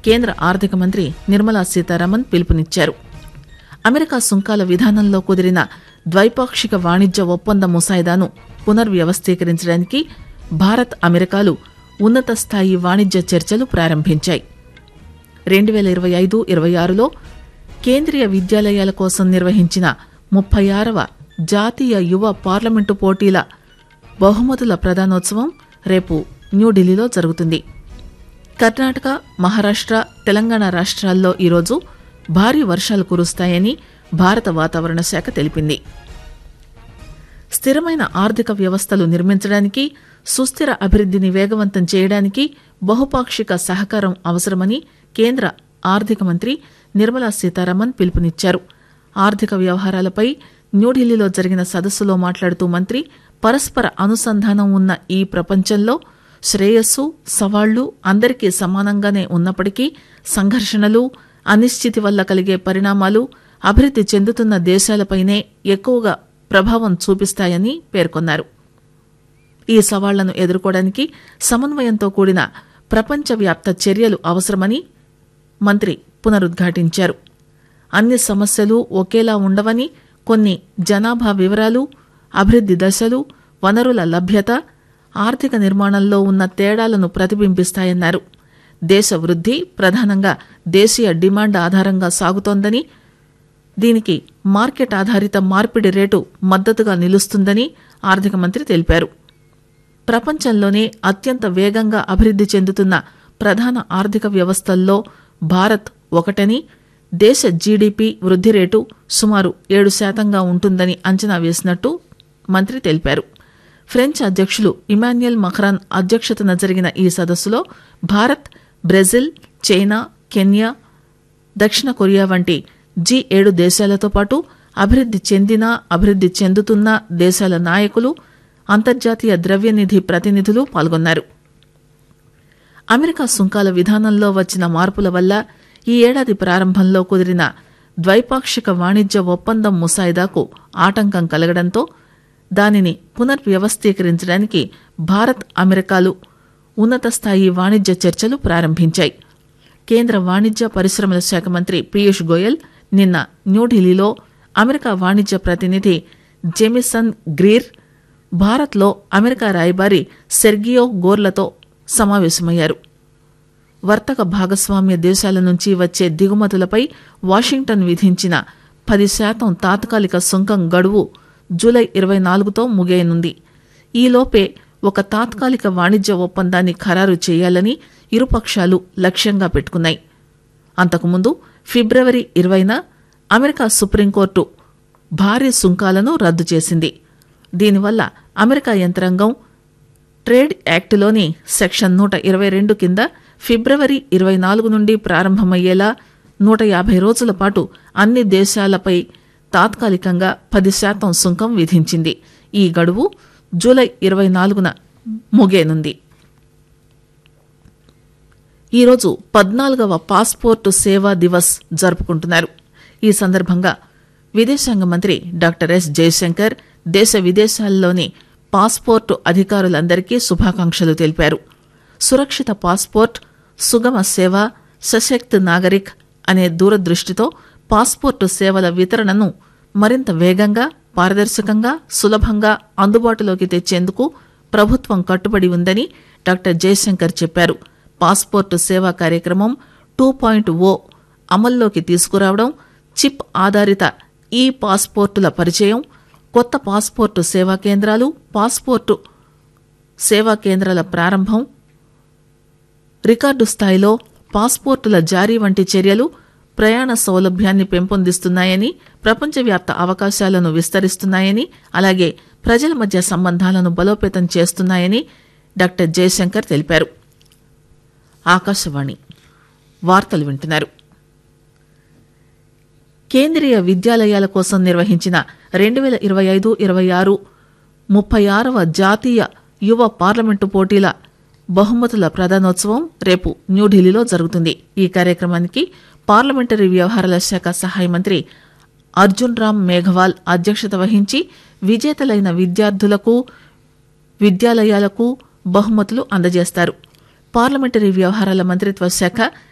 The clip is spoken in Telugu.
కేంద్ర ఆర్థిక మంత్రి నిర్మలా సీతారామన్ పిలుపునిచ్చారు అమెరికా సుంకాల విధానంలో కుదిరిన ద్వైపాక్షిక వాణిజ్య ఒప్పంద ముసాయిదాను పునర్వ్యవస్థీకరించడానికి భారత్ అమెరికాలు ఉన్నత స్థాయి వాణిజ్య చర్చలు ప్రారంభించాయి రెండు వేల ఇరవై ఐదు ఇరవై ఆరులో కేంద్రీయ విద్యాలయాల కోసం నిర్వహించిన ముప్పై ఆరవ జాతీయ యువ పార్లమెంటు పోటీల బహుమతుల ప్రధానోత్సవం రేపు న్యూఢిల్లీలో జరుగుతుంది కర్ణాటక మహారాష్ట్ర తెలంగాణ రాష్ట్రాల్లో ఈరోజు భారీ వర్షాలు కురుస్తాయని భారత వాతావరణ శాఖ తెలిపింది స్థిరమైన ఆర్థిక వ్యవస్థలు నిర్మించడానికి సుస్థిర అభివృద్ధిని వేగవంతం చేయడానికి బహుపాక్షిక సహకారం అవసరమని కేంద్ర ఆర్థిక మంత్రి నిర్మలా సీతారామన్ పిలుపునిచ్చారు ఆర్థిక వ్యవహారాలపై న్యూఢిల్లీలో జరిగిన సదస్సులో మాట్లాడుతూ మంత్రి పరస్పర అనుసంధానం ఉన్న ఈ ప్రపంచంలో శ్రేయస్సు సవాళ్లు అందరికీ సమానంగానే ఉన్నప్పటికీ సంఘర్షణలు అనిశ్చితి వల్ల కలిగే పరిణామాలు అభివృద్ది చెందుతున్న దేశాలపైనే ఎక్కువగా ప్రభావం చూపిస్తాయని పేర్కొన్నారు ఈ సవాళ్లను ఎదుర్కోవడానికి సమన్వయంతో కూడిన ప్రపంచవ్యాప్త చర్యలు అవసరమని మంత్రి పునరుద్ఘాటించారు అన్ని సమస్యలు ఒకేలా ఉండవని కొన్ని జనాభా వివరాలు అభివృద్ది దశలు వనరుల లభ్యత ఆర్థిక నిర్మాణంలో ఉన్న తేడాలను ప్రతిబింబిస్తాయన్నారు దేశ వృద్ధి ప్రధానంగా దేశీయ డిమాండ్ ఆధారంగా సాగుతోందని దీనికి మార్కెట్ ఆధారిత మార్పిడి రేటు మద్దతుగా నిలుస్తుందని ఆర్థిక మంత్రి తెలిపారు ప్రపంచంలోనే అత్యంత వేగంగా అభివృద్ది చెందుతున్న ప్రధాన ఆర్థిక వ్యవస్థల్లో భారత్ ఒకటని దేశ జీడీపీ వృద్ధి రేటు సుమారు ఏడు శాతంగా ఉంటుందని అంచనా వేసినట్టు మంత్రి తెలిపారు ఫ్రెంచ్ అధ్యక్షులు ఇమాన్యుయల్ మఖ్రాన్ అధ్యక్షతన జరిగిన ఈ సదస్సులో భారత్ బ్రెజిల్ చైనా కెన్యా దక్షిణ కొరియా వంటి జీ ఏడు దేశాలతో పాటు అభివృద్ది చెందిన అభివృద్ది చెందుతున్న దేశాల నాయకులు అంతర్జాతీయ ద్రవ్యనిధి ప్రతినిధులు పాల్గొన్నారు అమెరికా సుంకాల విధానంలో వచ్చిన మార్పుల వల్ల ఈ ఏడాది ప్రారంభంలో కుదిరిన ద్వైపాక్షిక వాణిజ్య ఒప్పందం ముసాయిదాకు ఆటంకం కలగడంతో దానిని పునర్వ్యవస్థీకరించడానికి భారత్ అమెరికాలు ఉన్నత స్థాయి వాణిజ్య చర్చలు ప్రారంభించాయి కేంద్ర వాణిజ్య పరిశ్రమల శాఖ మంత్రి పీయూష్ గోయల్ నిన్న న్యూఢిల్లీలో అమెరికా వాణిజ్య ప్రతినిధి జెమిసన్ గ్రీర్ భారత్లో అమెరికా రాయబారి సెర్గియో గోర్లతో సమావేశమయ్యారు వర్తక భాగస్వామ్య దేశాల నుంచి వచ్చే దిగుమతులపై వాషింగ్టన్ విధించిన పది శాతం తాత్కాలిక సుంకం గడువు జూలై ఇరవై నాలుగుతో ముగియనుంది ఈలోపే ఒక తాత్కాలిక వాణిజ్య ఒప్పందాన్ని ఖరారు చేయాలని ఇరుపక్షాలు లక్ష్యంగా పెట్టుకున్నాయి అంతకుముందు ఫిబ్రవరి ఇరవైన అమెరికా సుప్రీంకోర్టు భారీ సుంకాలను రద్దు చేసింది దీనివల్ల అమెరికా యంత్రాంగం ట్రేడ్ యాక్టులోని సెక్షన్ నూట ఇరవై రెండు కింద ఫిబ్రవరి ఇరవై నాలుగు నుండి ప్రారంభమయ్యేలా నూట యాభై రోజుల పాటు అన్ని దేశాలపై తాత్కాలికంగా పది శాతం సుంకం విధించింది ఈ గడువు జూలై ఇరవై నాలుగున ముగేనుంది ఈరోజు పద్నాలుగవ పాస్పోర్టు సేవా దివస్ జరుపుకుంటున్నారు ఈ సందర్భంగా విదేశాంగ మంత్రి డాక్టర్ ఎస్ జయశంకర్ దేశ విదేశాల్లోని పాస్పోర్టు అధికారులందరికీ శుభాకాంక్షలు తెలిపారు సురక్షిత పాస్పోర్ట్ సుగమ సేవ సశక్త్ నాగరిక్ అనే దూరదృష్టితో పాస్పోర్టు సేవల వితరణను మరింత వేగంగా పారదర్శకంగా సులభంగా అందుబాటులోకి తెచ్చేందుకు ప్రభుత్వం కట్టుబడి ఉందని డాక్టర్ జయశంకర్ చెప్పారు పాస్పోర్టు సేవా కార్యక్రమం టూ పాయింట్ ఓ అమల్లోకి తీసుకురావడం చిప్ ఆధారిత ఈ పాస్పోర్టుల పరిచయం కొత్త పాస్పోర్టు సేవా కేంద్రాలు పాస్పోర్టు సేవా కేంద్రాల ప్రారంభం రికార్డు స్థాయిలో పాస్పోర్టుల జారీ వంటి చర్యలు ప్రయాణ సౌలభ్యాన్ని పెంపొందిస్తున్నాయని ప్రపంచవ్యాప్త అవకాశాలను విస్తరిస్తున్నాయని అలాగే ప్రజల మధ్య సంబంధాలను బలోపేతం చేస్తున్నాయని డాక్టర్ జయశంకర్ తెలిపారు ఆకాశవాణి వార్తలు వింటున్నారు కేంద్రీయ విద్యాలయాల కోసం నిర్వహించిన రెండు వేల ఇరవై ఐదు ఇరవై ఆరు ముప్పై ఆరవ జాతీయ యువ పార్లమెంటు పోటీల బహుమతుల ప్రధానోత్సవం రేపు న్యూఢిల్లీలో జరుగుతుంది ఈ కార్యక్రమానికి పార్లమెంటరీ వ్యవహారాల శాఖ సహాయ మంత్రి అర్జున్ రామ్ మేఘవాల్ అధ్యక్షత వహించి విజేతలైన విద్యార్థులకు విద్యాలయాలకు బహుమతులు అందజేస్తారు పార్లమెంటరీ వ్యవహారాల మంత్రిత్వ శాఖ